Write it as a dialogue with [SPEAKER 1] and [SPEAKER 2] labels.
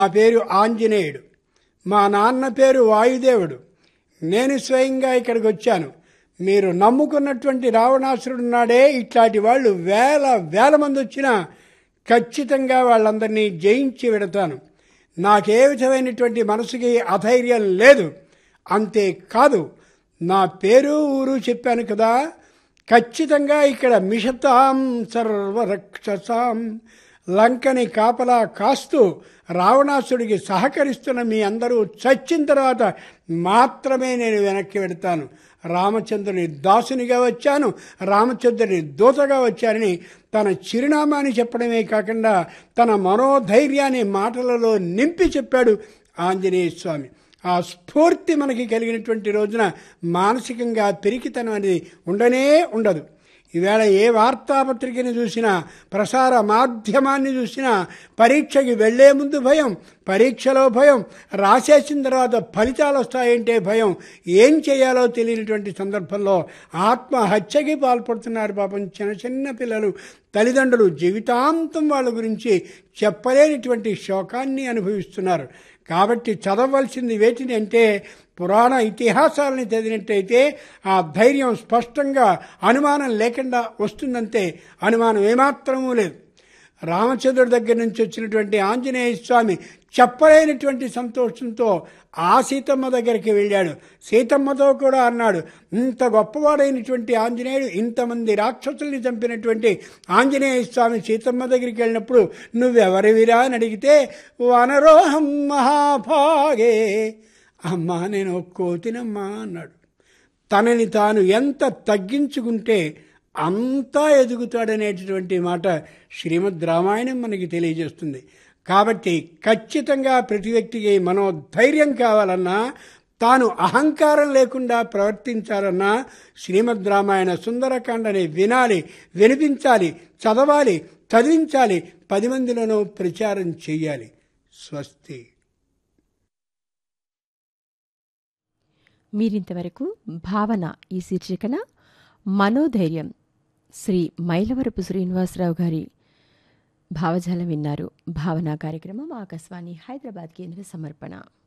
[SPEAKER 1] నా పేరు ఆంజనేయుడు మా నాన్న పేరు వాయుదేవుడు నేను స్వయంగా ఇక్కడికి వచ్చాను మీరు నమ్ముకున్నటువంటి రావణాసురుడు నాడే ఇట్లాంటి వాళ్ళు వేల వేల మంది వచ్చినా ఖచ్చితంగా వాళ్ళందరినీ జయించి వెడతాను నాకే విధమైనటువంటి మనసుకి అధైర్యం లేదు అంతేకాదు నా పేరు ఊరు చెప్పాను కదా ఖచ్చితంగా ఇక్కడ మిషతాం సర్వరక్షసాం లంకని కాపలా కాస్తూ రావణాసుడికి సహకరిస్తున్న మీ అందరూ చచ్చిన తర్వాత మాత్రమే నేను వెనక్కి వెడతాను రామచంద్రుని దాసునిగా వచ్చాను రామచంద్రుని దూతగా వచ్చానని తన చిరునామాని చెప్పడమే కాకుండా తన మనోధైర్యాన్ని మాటలలో నింపి చెప్పాడు ఆంజనేయ స్వామి ఆ స్ఫూర్తి మనకి కలిగినటువంటి రోజున మానసికంగా పెరిగితనం అనేది ఉండనే ఉండదు ఈవేళ ఏ వార్తాపత్రికని చూసినా ప్రసార మాధ్యమాన్ని చూసినా పరీక్షకి వెళ్లే ముందు భయం పరీక్షలో భయం రాసేసిన తర్వాత ఫలితాలు వస్తాయంటే భయం ఏం చేయాలో తెలియనటువంటి సందర్భంలో ఆత్మహత్యకి పాల్పడుతున్నారు పాపం చిన్న చిన్న పిల్లలు తల్లిదండ్రులు జీవితాంతం వాళ్ళ గురించి చెప్పలేనిటువంటి శోకాన్ని అనుభవిస్తున్నారు కాబట్టి చదవలసింది వేటిని అంటే పురాణ ఇతిహాసాలని చదివినట్టయితే ఆ ధైర్యం స్పష్టంగా అనుమానం లేకుండా వస్తుందంతే అనుమానం ఏమాత్రమూ లేదు రామచంద్రుడి దగ్గర నుంచి వచ్చినటువంటి ఆంజనేయ స్వామి చెప్పలేనటువంటి సంతోషంతో ఆ సీతమ్మ దగ్గరికి వెళ్ళాడు సీతమ్మతో కూడా అన్నాడు ఇంత గొప్పవాడైనటువంటి ఆంజనేయుడు ఇంతమంది రాక్షసుల్ని చంపినటువంటి ఆంజనేయ స్వామి సీతమ్మ దగ్గరికి వెళ్ళినప్పుడు నువ్వెవరివిరా అని అడిగితే వనరోహం మహాభాగే అమ్మా నేను కోతినమ్మా అన్నాడు తనని తాను ఎంత తగ్గించుకుంటే అంతా ఎదుగుతాడనేటటువంటి మాట శ్రీమద్ రామాయణం మనకి తెలియజేస్తుంది కాబట్టి ఖచ్చితంగా ప్రతి వ్యక్తికి మనోధైర్యం కావాలన్నా తాను అహంకారం లేకుండా ప్రవర్తించాలన్నా శ్రీమద్ రామాయణ సుందరకాండని వినాలి వినిపించాలి చదవాలి చదివించాలి పది మందిలోనూ ప్రచారం చెయ్యాలి స్వస్తి
[SPEAKER 2] మీరింతవరకు భావన ఈ శీర్షికన మనోధైర్యం శ్రీ మైలవరపు శ్రీనివాసరావు గారి భావజాలం విన్నారు భావన కార్యక్రమం ఆకాశవాణి హైదరాబాద్ కేంద్ర సమర్పణ